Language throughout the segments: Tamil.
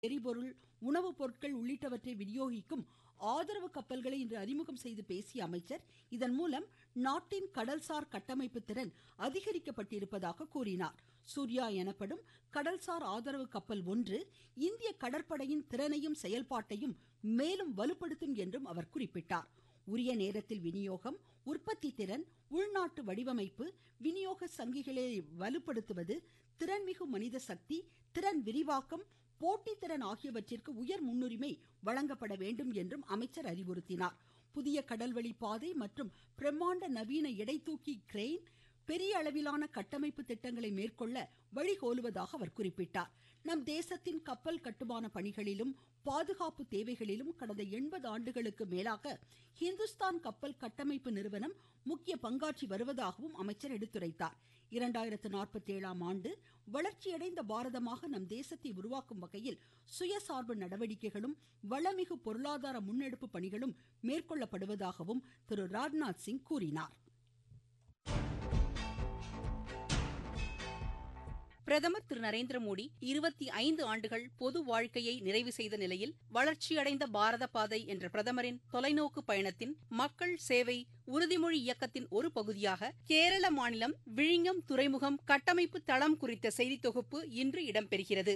எரிபொருள் உணவுப் பொருட்கள் உள்ளிட்டவற்றை விநியோகிக்கும் ஆதரவு கப்பல்களை இன்று அறிமுகம் செய்து பேசிய அமைச்சர் இதன் மூலம் நாட்டின் கடல்சார் கட்டமைப்பு திறன் அதிகரிக்கப்பட்டிருப்பதாக கூறினார் சூர்யா எனப்படும் கடல்சார் ஆதரவு கப்பல் ஒன்று இந்திய கடற்படையின் திறனையும் செயல்பாட்டையும் மேலும் வலுப்படுத்தும் என்றும் அவர் குறிப்பிட்டார் உரிய நேரத்தில் விநியோகம் உற்பத்தி திறன் உள்நாட்டு வடிவமைப்பு விநியோக சங்கிகளை வலுப்படுத்துவது திறன்மிகு மனித சக்தி திறன் விரிவாக்கம் போட்டித்திறன் ஆகியவற்றிற்கு உயர் முன்னுரிமை வழங்கப்பட வேண்டும் என்றும் அமைச்சர் அறிவுறுத்தினார் புதிய கடல்வழி பாதை மற்றும் பிரம்மாண்ட நவீன எடைதூக்கி கிரெயின் பெரிய அளவிலான கட்டமைப்பு திட்டங்களை மேற்கொள்ள வழிகோலுவதாக அவர் குறிப்பிட்டார் நம் தேசத்தின் கப்பல் கட்டுமான பணிகளிலும் பாதுகாப்பு தேவைகளிலும் கடந்த எண்பது ஆண்டுகளுக்கு மேலாக ஹிந்துஸ்தான் கப்பல் கட்டமைப்பு நிறுவனம் முக்கிய பங்காற்றி வருவதாகவும் அமைச்சர் எடுத்துரைத்தார் இரண்டாயிரத்து நாற்பத்தி ஏழாம் ஆண்டு வளர்ச்சியடைந்த பாரதமாக நம் தேசத்தை உருவாக்கும் வகையில் சுயசார்பு நடவடிக்கைகளும் வளமிகு பொருளாதார முன்னெடுப்பு பணிகளும் மேற்கொள்ளப்படுவதாகவும் திரு ராஜ்நாத் சிங் கூறினார் பிரதமர் திரு நரேந்திர மோடி இருபத்தி ஐந்து ஆண்டுகள் பொது வாழ்க்கையை நிறைவு செய்த நிலையில் வளர்ச்சியடைந்த பாரத பாதை என்ற பிரதமரின் தொலைநோக்கு பயணத்தின் மக்கள் சேவை உறுதிமொழி இயக்கத்தின் ஒரு பகுதியாக கேரள மாநிலம் விழிஞம் துறைமுகம் கட்டமைப்பு தளம் குறித்த செய்தி தொகுப்பு இன்று இடம்பெறுகிறது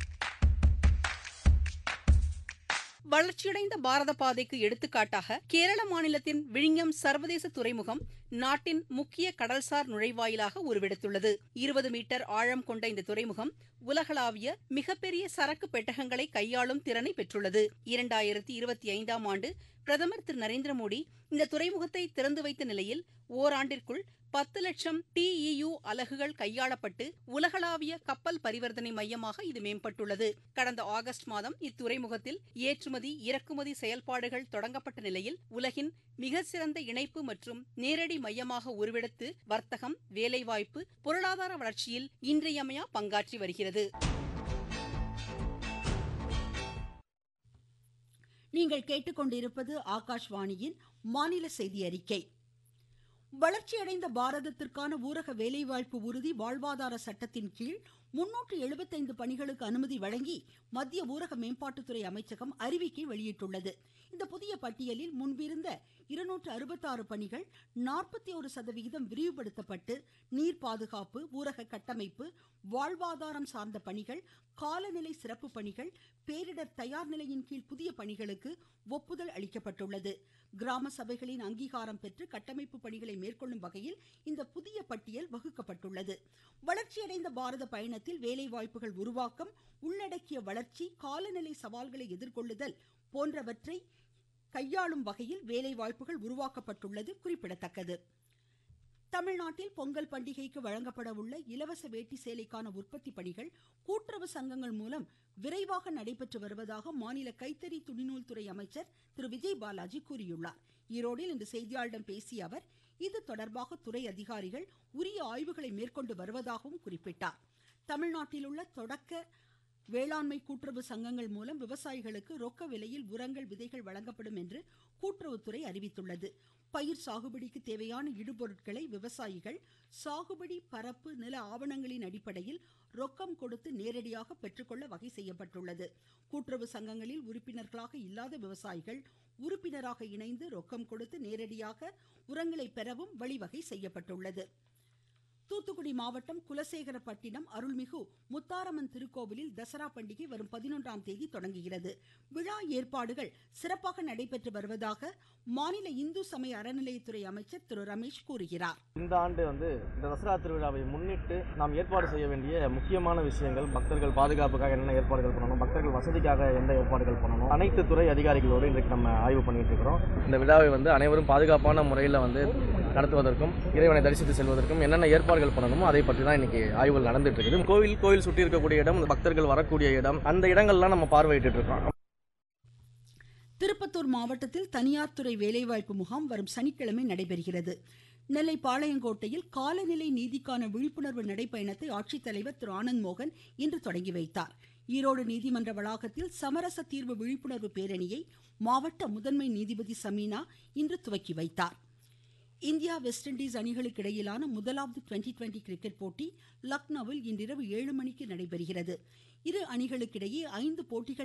வளர்ச்சியடைந்த பாரத பாதைக்கு எடுத்துக்காட்டாக கேரள மாநிலத்தின் விழிஞம் சர்வதேச துறைமுகம் நாட்டின் முக்கிய கடல்சார் நுழைவாயிலாக உருவெடுத்துள்ளது இருபது மீட்டர் ஆழம் கொண்ட இந்த துறைமுகம் உலகளாவிய மிகப்பெரிய சரக்கு பெட்டகங்களை கையாளும் திறனை பெற்றுள்ளது இரண்டாயிரத்தி இருபத்தி ஐந்தாம் ஆண்டு பிரதமர் திரு நரேந்திர மோடி இந்த துறைமுகத்தை திறந்து வைத்த நிலையில் ஓராண்டிற்குள் பத்து லட்சம் டிஇயு அலகுகள் கையாளப்பட்டு உலகளாவிய கப்பல் பரிவர்த்தனை மையமாக இது மேம்பட்டுள்ளது கடந்த ஆகஸ்ட் மாதம் இத்துறைமுகத்தில் ஏற்றுமதி இறக்குமதி செயல்பாடுகள் தொடங்கப்பட்ட நிலையில் உலகின் மிக சிறந்த இணைப்பு மற்றும் நேரடி மையமாக உருவெடுத்து வர்த்தகம் வேலைவாய்ப்பு பொருளாதார வளர்ச்சியில் இன்றியமையா பங்காற்றி வருகிறது நீங்கள் கேட்டுக்கொண்டிருப்பது ஆகாஷ்வாணியின் மாநில செய்தி அறிக்கை வளர்ச்சியடைந்த பாரதத்திற்கான ஊரக வேலைவாய்ப்பு உறுதி வாழ்வாதார சட்டத்தின் கீழ் முன்னூற்று எழுபத்தைந்து பணிகளுக்கு அனுமதி வழங்கி மத்திய ஊரக மேம்பாட்டுத்துறை அமைச்சகம் அறிவிக்கை வெளியிட்டுள்ளது இந்த புதிய பட்டியலில் முன்பிருந்த இருநூற்று அறுபத்தாறு பணிகள் நாற்பத்தி ஒரு சதவிகிதம் விரிவுபடுத்தப்பட்டு நீர் பாதுகாப்பு ஊரக கட்டமைப்பு வாழ்வாதாரம் சார்ந்த பணிகள் காலநிலை சிறப்பு பணிகள் பேரிடர் தயார் நிலையின் கீழ் புதிய பணிகளுக்கு ஒப்புதல் அளிக்கப்பட்டுள்ளது கிராம சபைகளின் அங்கீகாரம் பெற்று கட்டமைப்பு பணிகளை மேற்கொள்ளும் வகையில் இந்த புதிய பட்டியல் வகுக்கப்பட்டுள்ளது வளர்ச்சியடைந்த பாரத பயணத்தில் வேலை வாய்ப்புகள் உருவாக்கம் உள்ளடக்கிய வளர்ச்சி காலநிலை சவால்களை எதிர்கொள்ளுதல் போன்றவற்றை கையாளும் வகையில் வேலை வாய்ப்புகள் உருவாக்கப்பட்டுள்ளது குறிப்பிடத்தக்கது தமிழ்நாட்டில் பொங்கல் பண்டிகைக்கு வழங்கப்பட உள்ள இலவச வேட்டி சேலைக்கான உற்பத்தி பணிகள் கூட்டுறவு சங்கங்கள் மூலம் விரைவாக நடைபெற்று வருவதாக மாநில கைத்தறி துணிநூல் துறை அமைச்சர் திரு விஜய் பாலாஜி கூறியுள்ளார் ஈரோடில் இன்று செய்தியாளர்களிடம் பேசிய அவர் இது தொடர்பாக துறை அதிகாரிகள் உரிய ஆய்வுகளை மேற்கொண்டு வருவதாகவும் குறிப்பிட்டார் தமிழ்நாட்டில் உள்ள தொடக்க வேளாண்மை கூட்டுறவு சங்கங்கள் மூலம் விவசாயிகளுக்கு ரொக்க விலையில் உரங்கள் விதைகள் வழங்கப்படும் என்று கூட்டுறவுத்துறை அறிவித்துள்ளது பயிர் சாகுபடிக்கு தேவையான இடுபொருட்களை விவசாயிகள் சாகுபடி பரப்பு நில ஆவணங்களின் அடிப்படையில் ரொக்கம் கொடுத்து நேரடியாக பெற்றுக்கொள்ள வகை செய்யப்பட்டுள்ளது கூட்டுறவு சங்கங்களில் உறுப்பினர்களாக இல்லாத விவசாயிகள் உறுப்பினராக இணைந்து ரொக்கம் கொடுத்து நேரடியாக உரங்களை பெறவும் வழிவகை செய்யப்பட்டுள்ளது தூத்துக்குடி மாவட்டம் குலசேகரப்பட்டினம் அருள்மிகு முத்தாரம்மன் திருக்கோவிலில் தசரா பண்டிகை வரும் பதினொன்றாம் தேதி தொடங்குகிறது விழா ஏற்பாடுகள் சிறப்பாக நடைபெற்று வருவதாக மாநில இந்து சமய அறநிலையத்துறை அமைச்சர் திரு ரமேஷ் கூறுகிறார் இந்த ஆண்டு வந்து இந்த தசரா திருவிழாவை முன்னிட்டு நாம் ஏற்பாடு செய்ய வேண்டிய முக்கியமான விஷயங்கள் பக்தர்கள் பாதுகாப்புக்காக என்னென்ன ஏற்பாடுகள் பண்ணணும் பக்தர்கள் வசதிக்காக எந்த ஏற்பாடுகள் பண்ணணும் அனைத்து துறை அதிகாரிகளோடு இன்றைக்கு நம்ம ஆய்வு பண்ணிட்டு இருக்கிறோம் இந்த விழாவை வந்து அனைவரும் பாதுகாப்பான முறையில் வந்து நடத்துவதற்கும் இறைவனை தரிசித்து செல்வதற்கும் என்னென்ன ஏற்பாடுகள் பண்ணணுமோ அதை பற்றி தான் இன்னைக்கு ஆய்வுகள் நடந்துட்டு இருக்குது கோவில் கோவில் சுற்றி இருக்கக்கூடிய இடம் பக்தர்கள் வரக்கூடிய இடம் அந்த இடங்கள்லாம் நம்ம பார்வையிட்டு இருக்கோம் திருப்பத்தூர் மாவட்டத்தில் தனியார் துறை வேலைவாய்ப்பு முகாம் வரும் சனிக்கிழமை நடைபெறுகிறது நெல்லை பாளையங்கோட்டையில் காலநிலை நீதிக்கான விழிப்புணர்வு நடைப்பயணத்தை ஆட்சித்தலைவர் திரு ஆனந்த் மோகன் இன்று தொடங்கி வைத்தார் ஈரோடு நீதிமன்ற வளாகத்தில் சமரச தீர்வு விழிப்புணர்வு பேரணியை மாவட்ட முதன்மை நீதிபதி சமீனா இன்று துவக்கி வைத்தார் இந்தியா வெஸ்ட் இண்டீஸ் அணிகளுக்கு இடையிலான முதலாவது டுவெண்டி டுவெண்டி கிரிக்கெட் போட்டி லக்னோவில் இன்றிரவு ஏழு மணிக்கு நடைபெறுகிறது இரு அணிகளுக்கிடையே ஐந்து போட்டிகள்